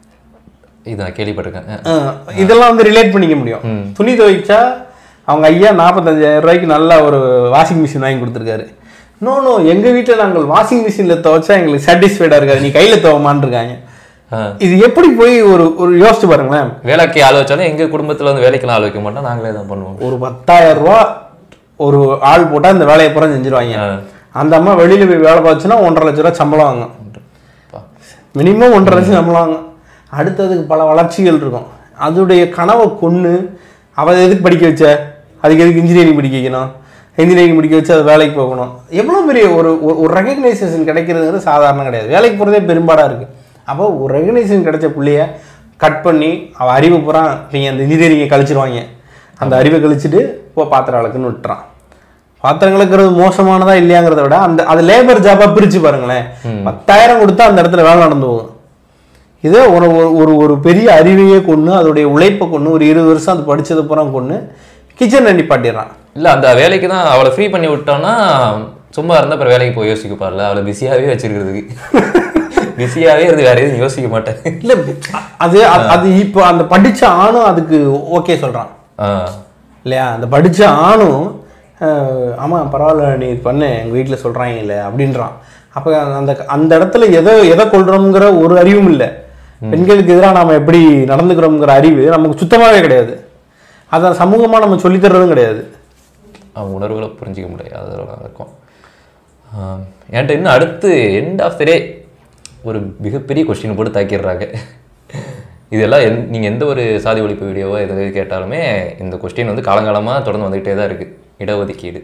இது நான் கேள்விப்பட்டிருக்கேன் அஹ். அஹ் இதெல்லாம் வந்து ரிலேட் பண்ணிக்க முடியும் துணி துவைச்சா அவங்க ஐயா நாற்பத்தஞ்சாயிரம் ரூபாய்க்கு நல்ல ஒரு வாஷிங் மிஷின் வாங்கி கொடுத்துருக்காரு நோ நோ எங்கள் வீட்டில் நாங்கள் வாஷிங் மிஷினில் துவைச்சா எங்களுக்கு சாட்டிஸ்ஃபைடாக இருக்காது நீ கையில் துவமான்னு இருக்காங்க அஹ். இது எப்படி போய் ஒரு ஒரு யோசிச்சு பாருங்களேன் வேலைக்கு ஆள் வச்சாலும் எங்க குடும்பத்துல வந்து வேலைக்கெல்லாம் ஆள் வைக்க மாட்டோம் நாங்களே தான் பண்ணுவோம் ஒரு பத்தாயிரம் ரூபா ஒரு ஆள் போட்டால் இந்த வேலையை பூரா செஞ்சுருவாங்க அந்த அம்மா வெளியில் போய் வேலை பார்த்துச்சுன்னா ஒன்றரை லட்ச ரூபா சம்பளம் வாங்கும் பா. மினிமம் ஒன்றரை லட்சம் சம்பளம் வாங்கும் அடுத்ததுக்கு பல வளர்ச்சிகள் இருக்கும் அதோடைய கனவை கொன்று அவள் எதுக்கு படிக்க வச்ச அதுக்கு எதுக்கு இன்ஜினியரிங் படிக்க வைக்கணும் இன்ஜினியரிங் படிக்க வச்சு அது வேலைக்கு போகணும் எவ்வளோ பெரிய ஒரு ஒரு- ஒரு ரெகக்னைசேஷன் கிடைக்கிறதுங்கிறது சாதாரணம் கிடையாது வேலைக்கு போகிறதே பெரும்பாடாக இருக்குது அப்போ ஒரு ரெகக்னைசேஷன் கிடைச்ச புள்ளைய கட் பண்ணி அவள் அறிவு பூரா நீங்கள் அந்த இன்ஜினியரிங்கை கழிச்சிருவாங்க அந்த அறிவை கழிச்சிட்டு போ பாத்திரம் விளக்குன்னு விட்டுறான் பாத்திரம் விளக்குறது மோசமானதா இல்லையாங்கிறத விட அந்த அது லேபர் ஜாபாக பிரித்து பாருங்களேன் பத்தாயிரம் கொடுத்தா அந்த இடத்துல வேலை நடந்து போகும் இதே ஒரு ஒரு- ஒரு ஒரு பெரிய அறிவையே கொண்டு அதோடைய உழைப்பை கொண்டு ஒரு இருபது வருஷம் அது படிச்சது பூரா கொண்டு கிச்சன் நிப்பாட்டிடுறான் இல்ல அந்த வேலைக்கு தான் அவளை ஃப்ரீ பண்ணி விட்டோம்னா சும்மா இருந்தா அப்புறம் வேலைக்கு போய் யோசிக்க பாருல அவளை பிஸியாவே வச்சிருக்கிறதுக்கு பிஸியாவே இருந்து வேற எதுவும் யோசிக்க மாட்டேன் இல்ல அது அது- அது இப்போ அந்த படிச்ச ஆணும் அதுக்கு ஓகே சொல்றான் ஆஹ் இல்லையா அந்த படிச்ச ஆணும் அஹ், ஆமா பரவாயில்ல நீ இது பண்ணு எங்க வீட்டில் சொல்றாங்க இல்லை அப்படின்றான் அப்போ அந்த அந்த இடத்துல எதை எதை கொள்றோம்ங்கிற ஒரு அறிவும் இல்லை பெண்களுக்கு எதிராக நாம எப்படி நடந்துக்கிறோம்ங்கிற அறிவு நமக்கு சுத்தமாவே கிடையாது அதை சமூகமா நம்ம சொல்லித் தர்றதும் கிடையாது அவன் உணர்வுகளை புரிஞ்சிக்க முடியாது அதெல்லாம் இருக்கும் ஆஹ் என்கிட்ட இன்னும் அடுத்து எண்ட் ஆஃப் த டே ஒரு மிகப்பெரிய கொஸ்டின் போட்டு தாக்கிடுறாங்க இதெல்லாம் எந் நீங்கள் எந்த ஒரு சாதி ஒழிப்பு வீடியோவோ எது கேட்டாலுமே இந்த கொஸ்டின் வந்து காலங்காலமாக தொடர்ந்து வந்துகிட்டே தான் இருக்குது இடஒதுக்கீடு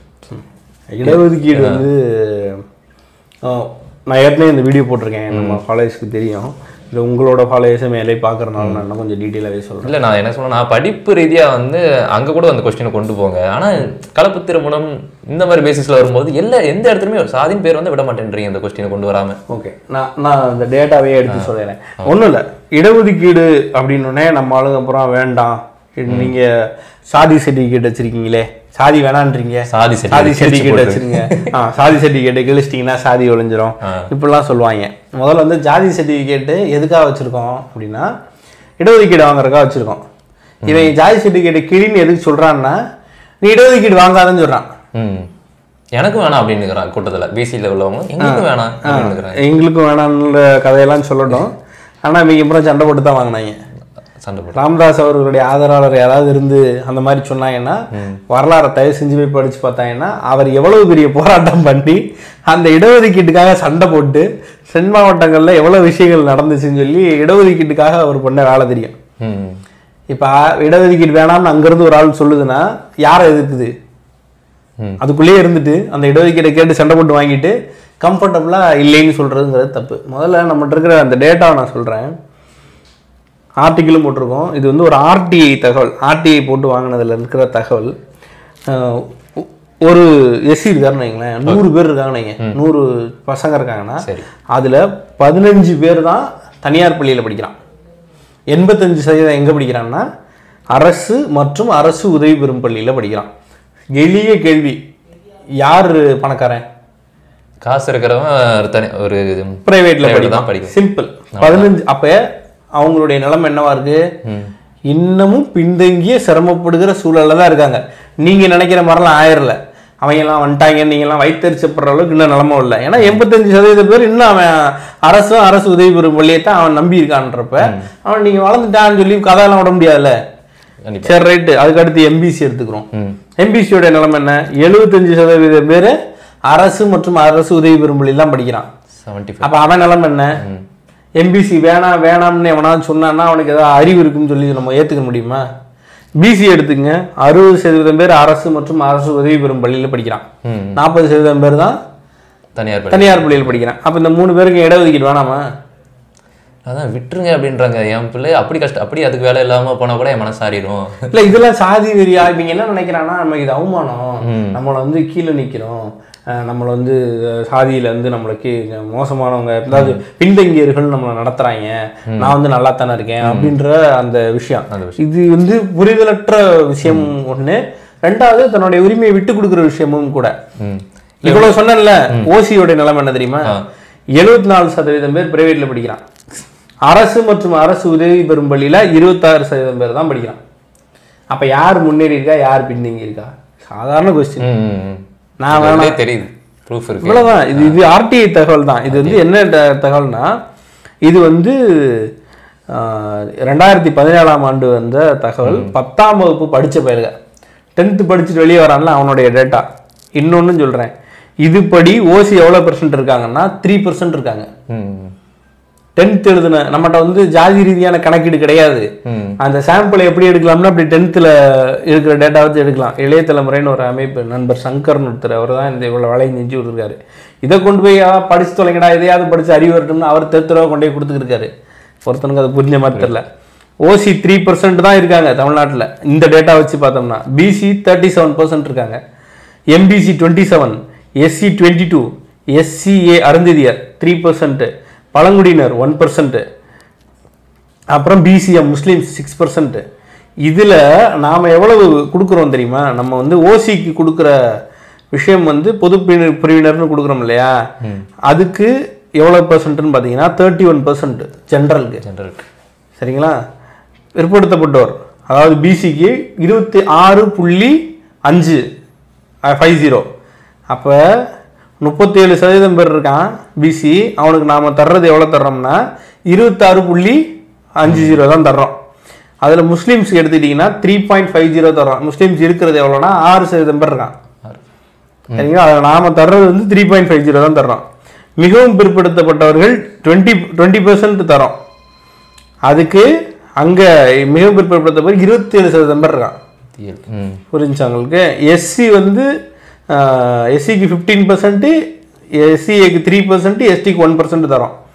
இடஒதுக்கீடு வந்து ஆஹ், நான் ஏற்கனவே இந்த வீடியோ போட்டிருக்கேன் நம்ம காலேஜ்க்கு தெரியும் இது உங்களோட ஃபாலோயர்ஸை மேலே பார்க்கறனால நான் இன்னும் கொஞ்சம் டீட்டெயிலாகவே சொல்கிறேன் இல்லை நான் என்ன சொல்றேன் நான் படிப்பு ரீதியாக வந்து அங்கே கூட அந்த கொஸ்டினை கொண்டு போங்க ஆனால் கலப்பு திருமணம் இந்த மாதிரி பேசிஸில் வரும்போது எல்லா எந்த இடத்துலையுமே சாதின் பேர் வந்து விட மாட்டேன்றீங்க இந்த கொஸ்டினை கொண்டு வராமல் ஓகே நான் நான் இந்த டேட்டாவே எடுத்து சொல்லிடுறேன் ஒன்றும் இல்லை இடஒதுக்கீடு அப்படின்னோடனே நம்ம ஆளுங்க அப்புறம் வேண்டாம் நீங்கள் சாதி சர்டிஃபிகேட் வச்சிருக்கீங்களே சாதி வேணான்றீங்க சாதி சாதி certificate சர்டிஃபிகேட் போட்டு. வச்சிருங்க ஆ சாதி சர்டிஃபிகேட் கிழிச்சிட்டிங்கன்னா சாதி ஒழிஞ்சிரும் இப்படிலாம் சொல்லுவாங்க முதல்ல வந்து ஜாதி சர்டிஃபிகேட்டு எதுக்காக வச்சுருக்கோம் அப்படின்னா இடஒதுக்கீடு வாங்குறதுக்காக வச்சுருக்கோம் இவன் ஜாதி சர்டிஃபிகேட்டை கிழின்னு எதுக்கு சொல்கிறான்னா நீ இடஒதுக்கீடு வாங்காதன்னு சொல்கிறான் ம் எனக்கும் வேணாம் அப்படின்னு இருக்கிறான் கூட்டத்தில் பிசியில் உள்ளவங்க எங்களுக்கும் வேணாம் அப்படின்னு இருக்கிறாங்க எங்களுக்கும் வேணாம்னு கதையெல்லாம் சொல்லட்டும் ஆனால் இவங்க அப்புறம் சண்டை போட்டு தான் வாங்கினாங்க சண்டை போட்டு ராமதாஸ் அவர்களுடைய ஆதரவாளர் யாராவது இருந்து அந்த மாதிரி சொன்னாங்கன்னா வரலாறை தயவு செஞ்சு போய் படிச்சு பார்த்தாங்கன்னா அவர் எவ்வளவு பெரிய போராட்டம் பண்ணி அந்த இடஒதுக்கீட்டுக்காக சண்டை போட்டு தென் மாவட்டங்களில் எவ்வளவு விஷயங்கள் நடந்துச்சுன்னு சொல்லி இடஒதுக்கீட்டுக்காக அவர் பண்ண வேலை தெரியும் ம் இப்போ இடஒதுக்கீடு வேணாம்னு அங்கேருந்து ஒரு ஆள் சொல்லுதுன்னா யாரை எதிர்க்குது ம். அதுக்குள்ளேயே இருந்துட்டு அந்த இடஒதுக்கீடை கேட்டு சண்டை போட்டு வாங்கிட்டு கம்ஃபர்டபுளாக இல்லைன்னு சொல்கிறதுங்கிறது தப்பு முதல்ல நம்மகிட்ட இருக்கிற அந்த டேட்டாவை நான் சொல்கிறேன் ஆர்டிக்கிளும் போட்டிருக்கோம் இது வந்து ஒரு ஆர்டிஐ தகவல் ஆர்டிஐ போட்டு வாங்கினதுல இருக்கிற தகவல் அஹ், ஒ- ஒரு எஸ்சி இருக்காருன்னு வைங்களேன் நூறு பேர் இருக்காங்கன்னு வைங்க நூறு பசங்க இருக்காங்கன்னா சரி. அதில் பதினஞ்சு பேர் தான் தனியார் பள்ளியில் படிக்கிறான் எண்பத்தஞ்சு சதவீதம் எங்கே படிக்கிறான்னா அரசு மற்றும் அரசு உதவி பெறும் பள்ளியில் படிக்கிறான் எளிய கேள்வி யார் பணக்காரன் காசு இருக்கிறவன் ஒரு தனி ஒரு பிரைவேட்ல private படிக்கலாம் தான் படிக்கும் சிம்பிள் பதினஞ்சு அப்ப அவங்களுடைய நிலைமை என்னவா இருக்கு இன்னமும் பின்தங்கிய சிரமப்படுகிற சூழல்ல தான் இருக்காங்க நீங்க நினைக்கிற மாதிரிலாம் ஆயிரல அவங்க எல்லாம் வந்துட்டாங்க நீங்க எல்லாம் வைத்தறிச்சப்படுற அளவுக்கு இன்னும் நிலைமை இல்லை ஏன்னா எண்பத்தஞ்சு சதவீத பேர் இன்னும் அவன் அரசும் அரசு உதவி பெறும் பள்ளியை தான் அவன் நம்பி இருக்கான்றப்ப அவன் நீங்க வளர்ந்துட்டான்னு சொல்லி கதையெல்லாம் விட முடியாதுல்ல கண்டிப்பா சரி ரைட்டு அதுக்கு அடுத்து எம்பிசி எடுத்துக்கிறோம் ம் எம்பிசியோட நிலைமை என்ன எழுபத்தஞ்சு சதவீத பேர் அரசு மற்றும் அரசு உதவி பெறும் பள்ளியில் தான் படிக்கிறான் செவன்ட்டி அப்ப அவன் நிலைமை என்ன எம்பிசி வேணாம் வேணாம்னு எவனாவது சொன்னான்னா அவனுக்கு ஏதாவது அறிவு இருக்குன்னு சொல்லி நம்ம ஏத்துக்க முடியுமா பிசி எடுத்துங்க அறுபது சதவீதம் பேர் அரசு மற்றும் அரசு உதவி பெறும் பள்ளியில் படிக்கிறான் ம் நாற்பது சதவீதம் பேர் தான் தனியார் பள்ளி தனியார் பள்ளியில் படிக்கிறான் அப்ப இந்த மூணு பேருக்கு இடஒதுக்கீடு வேணாமா அதான் விட்டுருங்க அப்படின்றாங்க என் பிள்ளை அப்படி கஷ்டம் அப்படி அதுக்கு வேலை இல்லாம போனா கூட என் மனசு ஆறிடும் இல்ல இதெல்லாம் சாதி வெறியா இவங்க என்ன நினைக்கிறான்னா நமக்கு இது அவமானம் நம்மளை வந்து கீழே நிக்கிறோம் அஹ் நம்மளை வந்து அஹ், சாதியில வந்து நம்மளுக்கு மோசமானவங்க அதாவது பின்தங்கியர்கள் நம்மளை நடத்துறாங்க நான் வந்து நல்லா தானே இருக்கேன் அப்படின்ற அந்த விஷயம் அந்த இது வந்து புரிதலற்ற விஷயம் ஒண்ணு ரெண்டாவது தன்னுடைய உரிமையை விட்டு கொடுக்குற விஷயமும் கூட ம் இவ்வளவு சொன்னேன்ல ஓசியோட நிலைமை என்ன தெரியுமா எழுபத்தி நாலு சதவீதம் பேர் பிரைவேட்ல படிக்கிறான் அரசு மற்றும் அரசு உதவி பெறும் பள்ளியில இருபத்தாறு சதவீதம் பேர் தான் படிக்கிறான் அப்ப யார் முன்னேறி இருக்கா யார் பின்தங்கி இருக்கா சாதாரண கொஸ்டின் ம், ம், ம். நான் இது வேணாம். உள்ளே தெரியுது ப்ரூஃப் இருக்கு இவ்வளவுதான் இது இது ஆர்டிஐ தகவல் தான் இது வந்து என்ன த- தகவல்னா இது வந்து ஆஹ், ரெண்டாயிரத்தி பதினேழாம் ஆண்டு வந்த தகவல் பத்தாம் வகுப்பு படிச்ச பயிலுக டென்த்து படிச்சுட்டு வெளியே வரான்ல அவனுடைய டேட்டா இன்னொன்னு சொல்றேன் இதுபடி ஓசி எவ்வளோ பெர்சன்ட் இருக்காங்கன்னா த்ரீ பர்சன்ட் இருக்காங்க ம், ம். டென்த் எழுதுன நம்மகிட்ட வந்து ஜாதி ரீதியான கணக்கீடு கிடையாது ம். அந்த சாம்பிளை எப்படி எடுக்கலாம்னா அப்படி டென்த்தில் இருக்கிற டேட்டா வச்சு எடுக்கலாம் இளைய தலைமுறைன்னு ஒரு அமைப்பு நண்பர் சங்கர்னு ஒருத்தர் அவர் தான் இந்த இவ்வளோ வேலையை செஞ்சு கொடுத்துருக்காரு இதை கொண்டு போய் "ஆ, படிச்சு தொலைங்கடா எதையாவது படிச்சு அறிவு வரட்டும்னு அவர் தெருத்தரவை கொண்டு போய் கொடுத்துருக்காரு ஒருத்தனுக்கு அது புரிஞ்ச மாதிரி தெரியல ஓசி த்ரீ பர்சன்ட் தான் இருக்காங்க தமிழ்நாட்டில் இந்த டேட்டா வச்சு பார்த்தோம்னா பிசி தேர்ட்டி செவன் பர்சன்ட் இருக்காங்க MBC twenty seven SC twenty two SCA Arunthathiyar three percent பழங்குடியினர் ஒன் பர்சன்ட் அப்புறம் பிசிஎம் முஸ்லீம்ஸ் சிக்ஸ் பர்சன்ட் இதில் நாம் எவ்வளவு கொடுக்குறோம் தெரியுமா நம்ம வந்து ஓசிக்கு கொடுக்குற விஷயம் வந்து பொது பிரிவினர் பிரிவினர்னு கொடுக்குறோம் இல்லையா அதுக்கு எவ்வளோ பர்சன்ட்னு பார்த்தீங்கன்னா தேர்ட்டி ஒன் பர்சன்ட் ஜென்ரலுக்கு ஜென்ரல் சரிங்களா பிற்படுத்தப்பட்டோர் அதாவது பிசிக்கு இருபத்தி ஆறு புள்ளி அஞ்சு ஃபைவ் ஜீரோ அப்போ முப்பத்தேழு சதவீதம் பேர் இருக்கான் பிசி அவனுக்கு நாம் தர்றது எவ்வளோ தர்றோம்னா இருபத்தாறு புள்ளி அஞ்சு ஜீரோ தான் தர்றோம் அதில் முஸ்லீம்ஸ் எடுத்துக்கிட்டிங்கன்னா த்ரீ பாயிண்ட் ஃபைவ் ஜீரோ தர்றோம் முஸ்லீம்ஸ் இருக்கிறது எவ்வளோனா ஆறு சதவீதம் பேர் இருக்கான் சரிங்களா அதில் நாம் தர்றது வந்து த்ரீ பாயிண்ட் ஃபைவ் ஜீரோ தான் தர்றோம் மிகவும் பிற்படுத்தப்பட்டவர்கள் டுவெண்ட்டி டுவெண்ட்டி பர்சன்ட் தரோம் அதுக்கு அங்கே மிகவும் பிற்படுத்தப்பட்ட இருபத்தி ஏழு சதவீதம் பேர் இருக்கான் ம் புரிஞ்சா உங்களுக்கு எஸ்சி வந்து எஸ்சிக்கு ஃபிஃப்டீன் பர்சன்ட்டு எஸ்சிஏக்கு த்ரீ பர்சன்ட் எஸ்டிக்கு ஒன் பர்சன்ட் தரோம்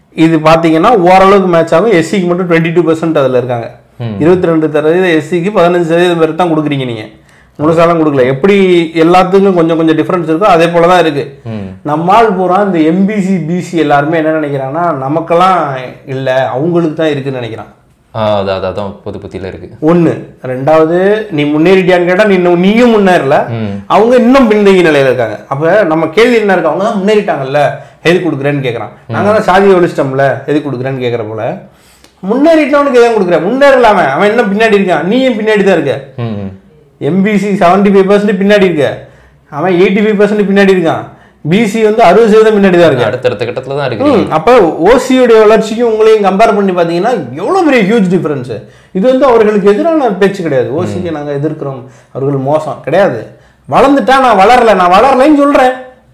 இது பார்த்தீங்கன்னா ஓரளவுக்கு மேட்ச் ஆகும் எஸ்சிக்கு மட்டும் டுவெண்ட்டி டூ பர்சன்ட் அதில் இருக்காங்க இருபத்தி ரெண்டு சதவீதம் எஸ்சிக்கு பதினஞ்சு சதவீதம் பேர் தான் கொடுக்குறீங்க நீங்கள் முழுசாலாம் கொடுக்கல எப்படி எல்லாத்துக்கும் கொஞ்சம் கொஞ்சம் டிஃப்ரென்ஸ் இருக்கோ அதே போல தான் இருக்கு நம்மால் பூரா இந்த எம்பிசி பிசி எல்லாருமே என்ன நினைக்கிறாங்கன்னா நமக்கெல்லாம் இல்லை அவங்களுக்கு தான் இருக்குன்னு நினைக்கிறான் ஆ, அது அது அதான் பொது புத்தியில இருக்கு ஒண்ணு ரெண்டாவது நீ முன்னேறிட்டியான்னு கேட்டா நீ இன்னும் நீயும் முன்னேறல அவங்க இன்னும் பின்தங்கிய நிலையில இருக்காங்க அப்ப நம்ம கேள்வி என்ன இருக்கு அவங்க தான் முன்னேறிட்டாங்கல்ல எது கொடுக்குறேன்னு கேக்குறான் நாங்க தான் சாதியை ஒழிச்சிட்டோம்ல எது கொடுக்குறேன்னு கேக்குற போல முன்னேறிட்டவனுக்கு எதாவது கொடுக்குற முன்னேறலாம அவன் இன்னும் பின்னாடி இருக்கான் நீயும் பின்னாடி தான் இருக்க ம் ம். எம்பிசி செவன்டி ஃபைவ் பர்சன்ட் பின்னாடி இருக்க அவன் எயிட்டி ஃபைவ் பர்சன்ட் பின்னாடி இருக்கான் பிசி வந்து அறுபது சதவீதம் பின்னாடி தான் இருக்கு அடுத்தடுத்த கட்டத்துல தான் இருக்கு ம், அப்ப ஓசியோடைய வளர்ச்சிக்கும் உங்களையும் கம்பேர் பண்ணி பார்த்தீங்கன்னா எவ்வளோ பெரிய ஹியூஜ் டிஃபரன்ஸ் இது வந்து அவர்களுக்கு எதிரான பேச்சு கிடையாது ஓசிக்கு நாங்கள் எதிர்க்கிறோம் அவர்கள் மோசம் கிடையாது வளர்ந்துட்டா நான் வளரல நான் வளரலைன்னு சொல்றேன்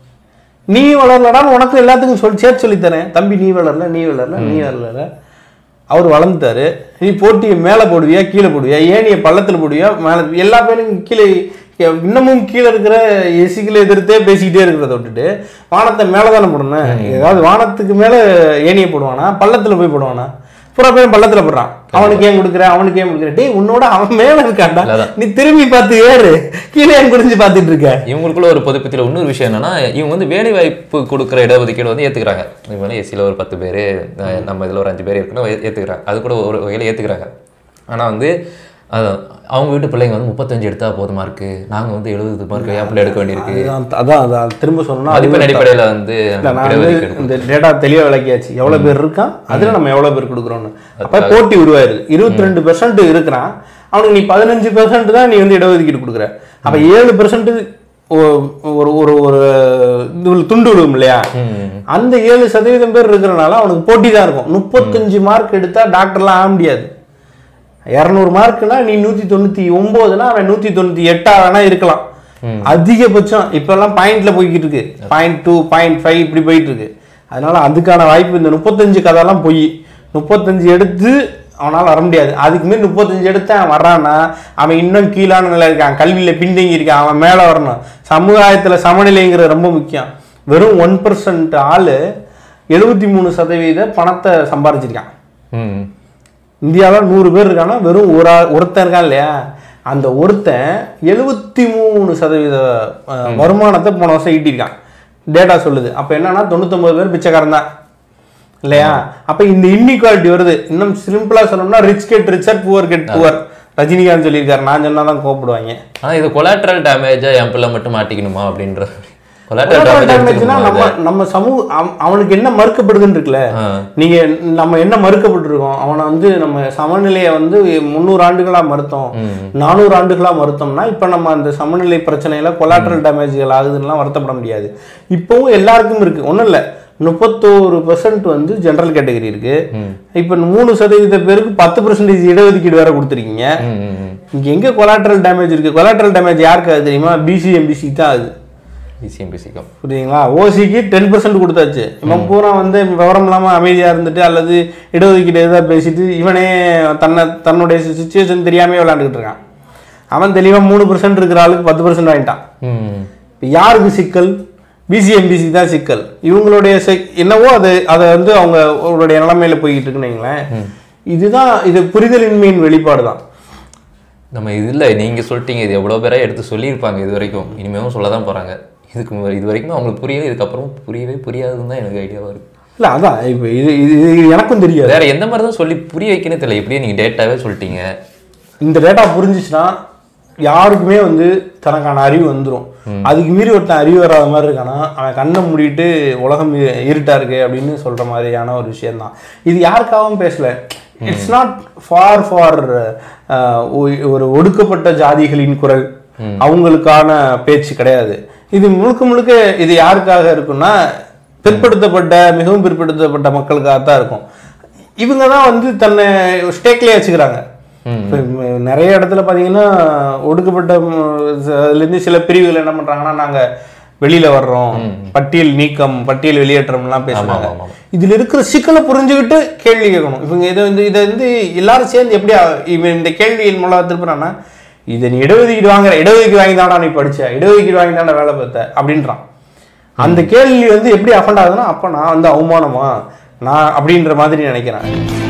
நீ வளரலடான்னு உனக்கு எல்லாத்துக்கும் சொல்லி சேர்த்து சொல்லித்தரேன் தம்பி நீ வளரல நீ வளரல நீ வளரல அவர் வளர்ந்துட்டாரு நீ போட்டியை மேலே போடுவியா கீழே போடுவியா ஏனியை பள்ளத்தில் போடுவியா மேலே எல்லா பேரும் கீழே இன்னமும் கீழே இருக்கிற எசிகளை எதிர்த்தே பேசிக்கிட்டே இருக்கிறத விட்டுட்டு வானத்தை மேலே தானே போடணும் ஏதாவது வானத்துக்கு மேலே ஏனியை போடுவானா பள்ளத்தில் போய் போடுவானா புறா பேரும் பள்ளத்தில் போடுறான் அவனுக்கு ஏன் கொடுக்குற அவனுக்கு ஏன் கொடுக்குற டேய் உன்னோட அவன் மேலே இருக்கான்டா அதான். நீ திரும்பி பார்த்து ஏறு கீழே ஏன் குடிஞ்சு பார்த்துட்டு இருக்க இவங்களுக்குள்ள ஒரு பொது புத்தியில இன்னொரு விஷயம் என்னன்னா இவங்க வந்து வேலை வாய்ப்பு கொடுக்குற இடஒதுக்கீடு வந்து ஏத்துக்கிறாங்க இவங்க எஸ்சியில் ஒரு பத்து பேர் நம்ம இதுல ஒரு அஞ்சு பேர் இருக்குன்னு ஏ- ஏத்துக்கிறாங்க அது கூட ஒரு வகையில ஏத்துக்கிறாங்க ஆனா வந்து அது அவங்க வீட்டு பிள்ளைங்க வந்து முப்பத்தஞ்சு எடுத்தா போதுமா இருக்கு நாங்க வந்து எழுபது மார்க் ஏப்பில் எடுக்க வேண்டியிருக்கு அதான் அதான் அதான் திரும்ப சொன்னா மதிப்பெண் அடிப்படையில வந்து இல்ல, நான் வந்து இடஒதுக்கீடு இந்த டேட்டா தெளிவா விளக்கியாச்சு எவ்வளவு பேர் இருக்கான் அதுல நம்ம எவ்வளவு பேர் கொடுக்குறோம்னு அப்ப போட்டி உருவாயிருது இருபத்தி ரெண்டு பெர்சன்ட் இருக்கிறான் அவனுக்கு நீ பதினஞ்சு பெர்சன்ட் தான் நீ வந்து இடஒதுக்கீடு கொடுக்குற அப்ப ஏழு பெர்சன்ட் ஒரு ஒரு ஒரு இது துண்டு விழுவும் இல்லையா அந்த ஏழு சதவீதம் பேர் இருக்கிறனால அவனுக்கு போட்டி தான் இருக்கும் முப்பத்தஞ்சு மார்க் எடுத்தா டாக்டர்லாம் ஆக முடியாது இரநூறு மார்க்னா நீ நூத்தி தொண்ணூத்தி ஒன்பதுனா அவன் நூத்தி தொண்ணூத்தி எட்டா வேணா இருக்கலாம் அதிகபட்சம் இப்பெல்லாம் பாயிண்ட்ல போய்கிட்டு இருக்கு பாயிண்ட் டூ பாயிண்ட் ஃபைவ் இப்படி போயிட்டு இருக்கு அதனால அதுக்கான வாய்ப்பு இந்த முப்பத்தஞ்சு கதைலாம் பொய் முப்பத்தஞ்சு எடுத்து அவனால் வர முடியாது அதுக்கு மேல் முப்பத்தஞ்சு எடுத்து அவன் வர்றான்னா அவன் இன்னும் கீழான நிலை இருக்கான் கல்வியில் பின்தங்கி இருக்கான் அவன் மேலே வரணும் சமுதாயத்தில் சமநிலைங்கிறது ரொம்ப முக்கியம் வெறும் ஒன் பர்சன்ட் ஆள் எழுபத்தி மூணு சதவீத பணத்தை சம்பாரிச்சிருக்கான் ம் இந்தியாவில் நூறு பேர் இருக்கான்னா வெறும் ஒரு ஆள் ஒருத்தன் இருக்கான் இல்லையா அந்த ஒருத்தன் எழுபத்தி மூணு சதவீத அஹ், வருமானத்தை போன வருஷம் ஈட்டியிருக்கான் டேட்டா சொல்லுது அப்போ என்னன்னா தொண்ணூத்தொம்பது பேர் பிச்சைக்காரன் தான் இல்லையா அப்போ இந்த இன்இக்வாலிட்டி வருது இன்னும் சிம்பிளாக சொன்னோம்னா rich get richer poor get poor Rajinikanth சொல்லியிருக்காரு நான் சொன்னா தான் கோப்பிடுவாங்க ஆனா இது கொலாட்ரல் டேமேஜா என் பிள்ளை மட்டும் மாட்டிக்கணுமா அப்படின்ற கொலாட்ரல் Collateral டேமேஜ் damageனா நம்ம நம்ம சமூக அவ- அவனுக்கு என்ன மறுக்கப்படுதுன்னு இருக்குல்ல நீங்க நம்ம என்ன மறுக்கப்பட்டிருக்கோம் அவனை வந்து நம்ம சமநிலையை வந்து முந்நூறு ஆண்டுகளா மறுத்தோம் நானூறு ஆண்டுகளா மறுத்தோம்னா இப்ப நம்ம அந்த சமநிலை பிரச்சனையில கொலாட்ரல் டேமேஜ்கள் ஆகுதுன்னா வருத்தப்பட முடியாது இப்பவும் எல்லாருக்கும் இருக்கு ஒண்ணும் இல்ல முப்பத்தோரு பெர்சன்ட் வந்து ஜெனரல் கேட்டகரி இருக்கு இப்ப மூணு சதவீத பேருக்கு பத்து பெர்சன்டேஜ் இடஒதுக்கீடு வேற கொடுத்துருக்கீங்க இங்க எங்க கொலாட்ரல் டேமேஜ் இருக்கு கொலாட்ரல் டேமேஜ் யாருக்கு ஆகுது தெரியுமா பிசி எம்பிசி தான் ஆகுது பிசிஎம் பிசிக்கம் புரியுதுங்களா ஓசிக்கு டென் பர்சன்ட் கொடுத்தாச்சு இவன் பூரா வந்து விவரம் இல்லாமல் அமைதியாக இருந்துட்டு அல்லது இடஒதுக்கீடு எதாவது பேசிட்டு இவனே தன்னை தன்னுடைய சுச்சுவேஷன் தெரியாமே விளையாண்டுக்கிட்டு இருக்கான் அவன் தெளிவாக மூணு பர்சன்ட் இருக்கிற ஆளுக்கு பத்து பர்சன்ட் வாங்கிட்டான் ம் இப்போ யாருக்கு சிக்கல் பிசிஎம்பிசி தான் சிக்கல் இவங்களுடைய செக் என்னவோ அது அதை வந்து அவங்க அவங்களுடைய நிலைமையில போய்கிட்டு இருக்குன்னு வைங்களேன் இதுதான் இது புரிதலின்மையின் வெளிப்பாடு தான் நம்ம இது இல்லை நீங்கள் சொல்லிட்டீங்க இது எவ்வளோ பேரா எடுத்து சொல்லியிருப்பாங்க இது வரைக்கும் இனிமேலும் சொல்ல தான் போகிறாங்க இதுக்கு மு- இது வரைக்கும் அவங்களுக்கு புரியல இதுக்கப்புறம் புரியவே புரியாதுன்னு தான் எனக்கு ஐடியாவாக இருக்குது இல்லை அதான் இப்போ இது இது இது எனக்கும் தெரியாது வேற எந்த மாதிரி தான் சொல்லி புரிய வைக்கணும் தெரியல இப்படியே நீங்கள் டேட்டாவே சொல்லிட்டீங்க இந்த டேட்டா புரிஞ்சிச்சுன்னா யாருக்குமே வந்து தனக்கான அறிவு வந்துடும் அதுக்கு மீறி ஒருத்தன் அறிவு வராத மாதிரி இருக்கானா அவன் கண்ணை மூடிட்டு உலகம் இ- இருட்டா இருக்கு அப்படின்னு சொல்ற மாதிரியான ஒரு விஷயம்தான் இது யாருக்காகவும் பேசல இட்ஸ் நாட் ஃபார் ஃபார் ஒரு ஒடுக்கப்பட்ட ஜாதிகளின் குரல் அவங்களுக்கான பேச்சு கிடையாது இது முழுக்க முழுக்க இது யாருக்காக இருக்குன்னா பிற்படுத்தப்பட்ட மிகவும் பிற்படுத்தப்பட்ட மக்களுக்காக தான் இருக்கும் இவங்க தான் வந்து தன்னை ஸ்டேக்லேயே வச்சுக்கிறாங்க இப்ப ம- நிறைய இடத்துல பார்த்தீங்கன்னா ஒடுக்கப்பட்ட ம், ச- அதுலேருந்து சில பிரிவுகள் என்ன பண்ணுறாங்கன்னா நாங்கள் வெளியில வர்றோம் பட்டியல் நீக்கம் பட்டியல் வெளியேற்றம்லாம் பேசுறாங்க ஆமா, ஆமா. இதுல இருக்கிற சிக்கலை புரிஞ்சுக்கிட்டு கேள்வி கேட்கணும் இவங்க இதை வந்து இதை வந்து எல்லாரும் சேர்ந்து எப்படி அ- இவன் இந்த கேள்வியின் மூலம் திருப்புறான்னா இதை நீ இடஒதுக்கீடு வாங்குற இடஒதுக்கீடு வாங்கி தானடா நீ படிச்ச இடஒதுக்கீடு வாங்கி தானடா வேலை பார்த்த அப்படின்றான் அந்த கேள்வி வந்து எப்படி அஃபண்ட் ஆகுதுன்னா அப்போ நான் வந்து அவமானமா நான் அப்படின்ற மாதிரி நினைக்கிறேன்